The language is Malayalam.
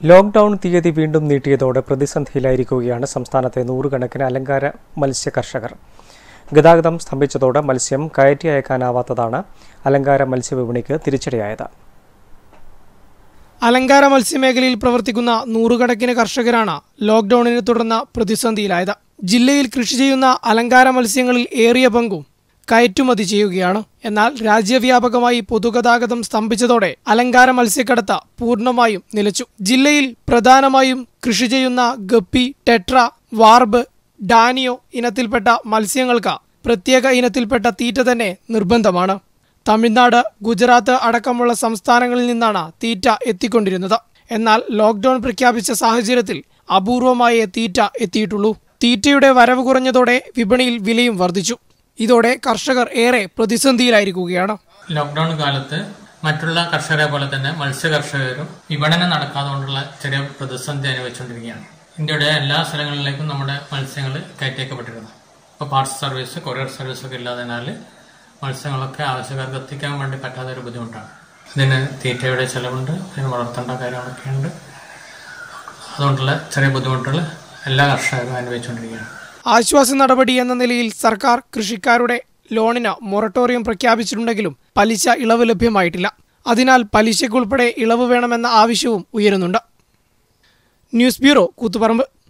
ലോക്ഡൌൺ തീയതി വീണ്ടും നീട്ടിയതോടെ പ്രതിസന്ധിയിലായിരിക്കുകയാണ് സംസ്ഥാനത്തെ നൂറുകണക്കിന് അലങ്കാര മത്സ്യ കർഷകർ ഗതാഗതം സ്തംഭിച്ചതോടെ മത്സ്യം കയറ്റി അയക്കാനാവാത്തതാണ് അലങ്കാര മത്സ്യവിപണിക്ക് തിരിച്ചടിയായത് അലങ്കാര മത്സ്യമേഖലയിൽ പ്രവർത്തിക്കുന്ന നൂറുകണക്കിന് കർഷകരാണ് ലോക്ഡൌണിനെ തുടർന്ന് പ്രതിസന്ധിയിലായത് ജില്ലയിൽ കൃഷി ചെയ്യുന്ന അലങ്കാര മത്സ്യങ്ങളിൽ ഏറിയ പങ്കും കയറ്റുമതി ചെയ്യുകയാണ് എന്നാൽ രാജ്യവ്യാപകമായി പൊതുഗതാഗതം സ്തംഭിച്ചതോടെ അലങ്കാര മത്സ്യക്കടത്ത് പൂർണ്ണമായും നിലച്ചു ജില്ലയിൽ പ്രധാനമായും കൃഷി ചെയ്യുന്ന ഗപ്പി ടെട്ര വാർബ് ഡാനിയോ ഇനത്തിൽപ്പെട്ട മത്സ്യങ്ങൾക്ക് പ്രത്യേക ഇനത്തിൽപ്പെട്ട തീറ്റ തന്നെ നിർബന്ധമാണ് തമിഴ്നാട് ഗുജറാത്ത് അടക്കമുള്ള സംസ്ഥാനങ്ങളിൽ നിന്നാണ് തീറ്റ എത്തിക്കൊണ്ടിരുന്നത് എന്നാൽ ലോക്ഡൌൺ പ്രഖ്യാപിച്ച സാഹചര്യത്തിൽ അപൂർവമായേ തീറ്റ എത്തിയിട്ടുള്ളൂ തീറ്റയുടെ വരവ് കുറഞ്ഞതോടെ വിപണിയിൽ വിലയും വർദ്ധിച്ചു ഇതോടെ കർഷകർ ഏറെ പ്രതിസന്ധിയിലായിരിക്കുകയാണ് ലോക്ക്ഡൌൺ കാലത്ത് മറ്റുള്ള കർഷകരെ പോലെ തന്നെ മത്സ്യ കർഷകരും വിപണനം നടക്കാതുകൊണ്ടുള്ള ചെറിയ പ്രതിസന്ധി അനുഭവിച്ചുകൊണ്ടിരിക്കുകയാണ് ഇന്ത്യയുടെ എല്ലാ സ്ഥലങ്ങളിലേക്കും നമ്മുടെ മത്സ്യങ്ങൾ കയറ്റിയേക്കപ്പെട്ടിരുന്നു ഇപ്പോൾ പാർസൽ സർവീസ് കൊറിയർ സർവീസ് ഒക്കെ ഇല്ലാതിനാൽ മത്സ്യങ്ങളൊക്കെ ആവശ്യക്കാർക്ക് എത്തിക്കാൻ വേണ്ടി പറ്റാത്ത ഒരു ബുദ്ധിമുട്ടാണ് ഇതിന് തീറ്റയുടെ ചെലവുണ്ട് ഇതിന് വളർത്തേണ്ട കാര്യങ്ങളൊക്കെ ഉണ്ട് അതുകൊണ്ടുള്ള ചെറിയ ബുദ്ധിമുട്ടുകൾ എല്ലാ കർഷകരും അനുഭവിച്ചുകൊണ്ടിരിക്കുകയാണ് ആശ്വാസ നടപടി എന്ന നിലയിൽ സർക്കാർ കൃഷിക്കാരുടെ ലോണിന് മൊറട്ടോറിയം പ്രഖ്യാപിച്ചിട്ടുണ്ടെങ്കിലും പലിശ ഇളവ് ലഭ്യമായിട്ടില്ല അതിനാൽ പലിശയ്ക്കുൾപ്പെടെ ഇളവ് വേണമെന്ന ആവശ്യവും ഉയരുന്നുണ്ട് ന്യൂസ് ബ്യൂറോ കൂത്തുപറമ്പ്